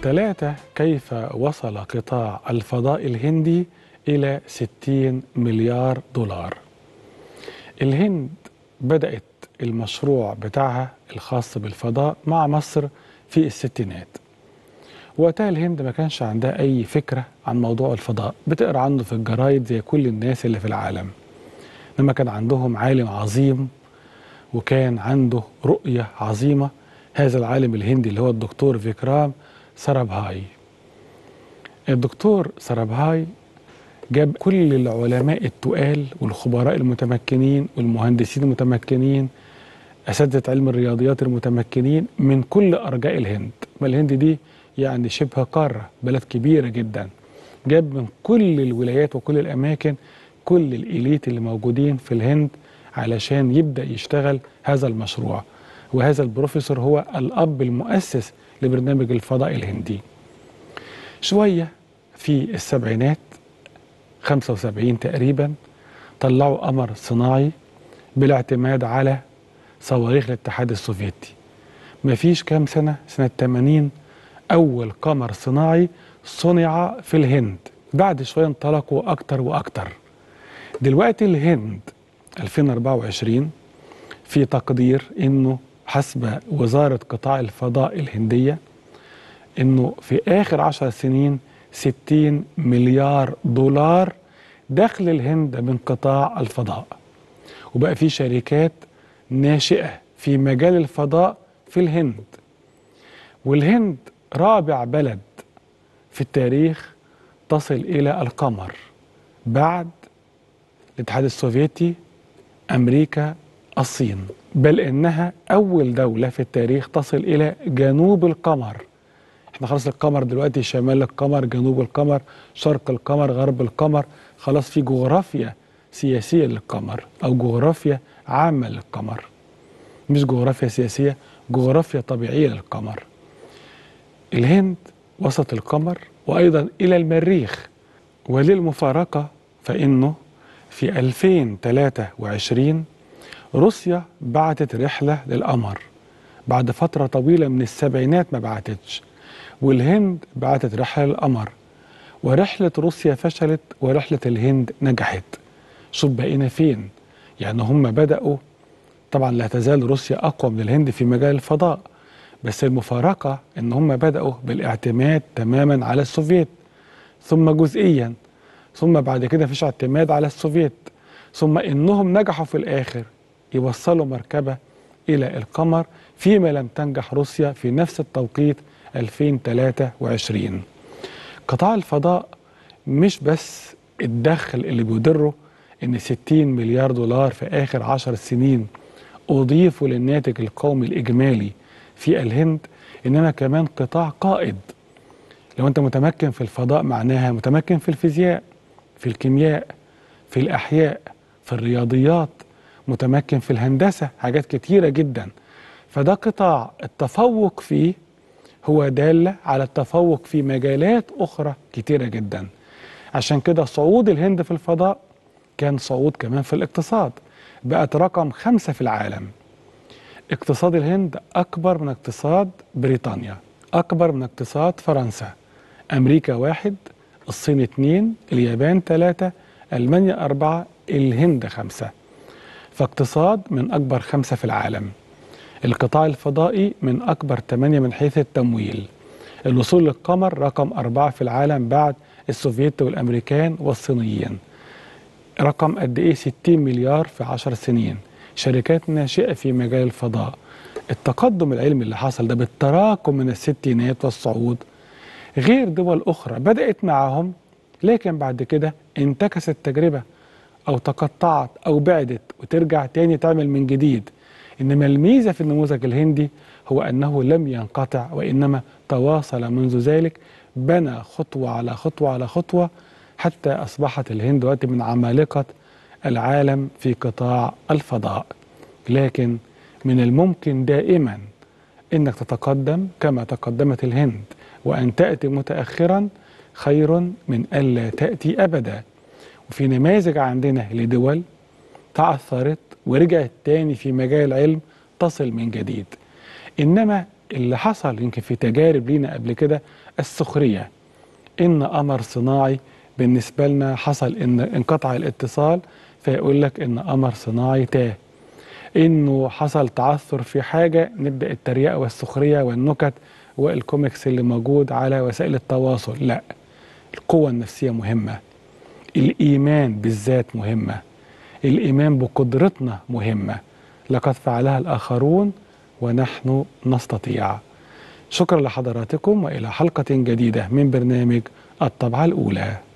ثلاثة كيف وصل قطاع الفضاء الهندي إلى 60 مليار دولار الهند بدأت المشروع بتاعها الخاص بالفضاء مع مصر في الستينات وقتها الهند ما كانش عندها أي فكرة عن موضوع الفضاء بتقرأ عنه في الجرايد زي كل الناس اللي في العالم لما كان عندهم عالم عظيم وكان عنده رؤية عظيمة هذا العالم الهندي اللي هو الدكتور فيكرام سرابهاي الدكتور سرابهاي جاب كل العلماء التقال والخبراء المتمكنين والمهندسين المتمكنين أساتذة علم الرياضيات المتمكنين من كل أرجاء الهند ما الهند دي يعني شبه قارة بلد كبيرة جدا جاب من كل الولايات وكل الأماكن كل الإليت اللي موجودين في الهند علشان يبدأ يشتغل هذا المشروع وهذا البروفيسور هو الأب المؤسس لبرنامج الفضاء الهندي شوية في السبعينات 75 تقريبا طلعوا قمر صناعي بالاعتماد على صواريخ الاتحاد السوفيتي مفيش كام سنة سنة 80 أول قمر صناعي صنع في الهند بعد شوية انطلقوا أكتر وأكتر دلوقتي الهند 2024 في تقدير انه حسب وزارة قطاع الفضاء الهندية انه في اخر عشر سنين 60 مليار دولار دخل الهند من قطاع الفضاء وبقى في شركات ناشئة في مجال الفضاء في الهند والهند رابع بلد في التاريخ تصل إلى القمر بعد الاتحاد السوفيتي أمريكا الصين بل إنها أول دولة في التاريخ تصل إلى جنوب القمر احنا خلاص القمر دلوقتي شمال القمر جنوب القمر شرق القمر غرب القمر خلاص في جغرافيا سياسية للقمر أو جغرافيا عامة للقمر مش جغرافيا سياسية جغرافيا طبيعية للقمر الهند وسط القمر وأيضا إلى المريخ وللمفارقة فإنه في 2023 روسيا بعتت رحلة للقمر بعد فترة طويلة من السبعينات ما بعتتش والهند بعتت رحلة للقمر ورحلة روسيا فشلت ورحلة الهند نجحت شوف بقينا فين يعني هم بدأوا طبعا لا تزال روسيا أقوى من الهند في مجال الفضاء بس المفارقة ان هم بدأوا بالاعتماد تماما على السوفيت ثم جزئيا ثم بعد كده فيش اعتماد على السوفيت ثم انهم نجحوا في الاخر يوصلوا مركبة الى القمر فيما لم تنجح روسيا في نفس التوقيت 2023 قطاع الفضاء مش بس الدخل اللي بيدره ان 60 مليار دولار في اخر 10 سنين اضيفوا للناتج القومي الاجمالي في الهند انما كمان قطاع قائد لو انت متمكن في الفضاء معناها متمكن في الفيزياء في الكيمياء في الاحياء في الرياضيات متمكن في الهندسه حاجات كتيره جدا فده قطاع التفوق فيه هو داله على التفوق في مجالات اخرى كتيره جدا عشان كده صعود الهند في الفضاء كان صعود كمان في الاقتصاد بقت رقم خمسة في العالم اقتصاد الهند أكبر من اقتصاد بريطانيا أكبر من اقتصاد فرنسا أمريكا واحد الصين اتنين اليابان ثلاثة ألمانيا أربعة الهند خمسة فاقتصاد من أكبر خمسة في العالم القطاع الفضائي من أكبر ثمانية من حيث التمويل الوصول للقمر رقم أربعة في العالم بعد السوفيت والأمريكان والصينيين رقم قد إيه 60 مليار في 10 سنين شركات ناشئة في مجال الفضاء التقدم العلمي اللي حصل ده بالتراكم من الستينات والصعود غير دول أخرى بدأت معهم لكن بعد كده انتكست التجربة أو تقطعت أو بعدت وترجع تاني تعمل من جديد إنما الميزة في النموذج الهندي هو أنه لم ينقطع وإنما تواصل منذ ذلك بنى خطوة على خطوة على خطوة حتى أصبحت الهند دلوقتي من عمالقة العالم في قطاع الفضاء لكن من الممكن دائما انك تتقدم كما تقدمت الهند وان تاتي متاخرا خير من الا تاتي ابدا وفي نماذج عندنا لدول تعثرت ورجعت تاني في مجال العلم تصل من جديد انما اللي حصل يمكن في تجارب لينا قبل كده السخرية إن قمر صناعي بالنسبة لنا حصل إن انقطع الاتصال فيقول لك إن قمر صناعي تاه إنه حصل تعثر في حاجة نبدأ التريقة والسخرية والنكت والكوميكس اللي موجود على وسائل التواصل لا القوة النفسية مهمة الإيمان بالذات مهمة الإيمان بقدرتنا مهمة لقد فعلها الآخرون ونحن نستطيع شكرا لحضراتكم وإلى حلقة جديدة من برنامج الطبعة الأولى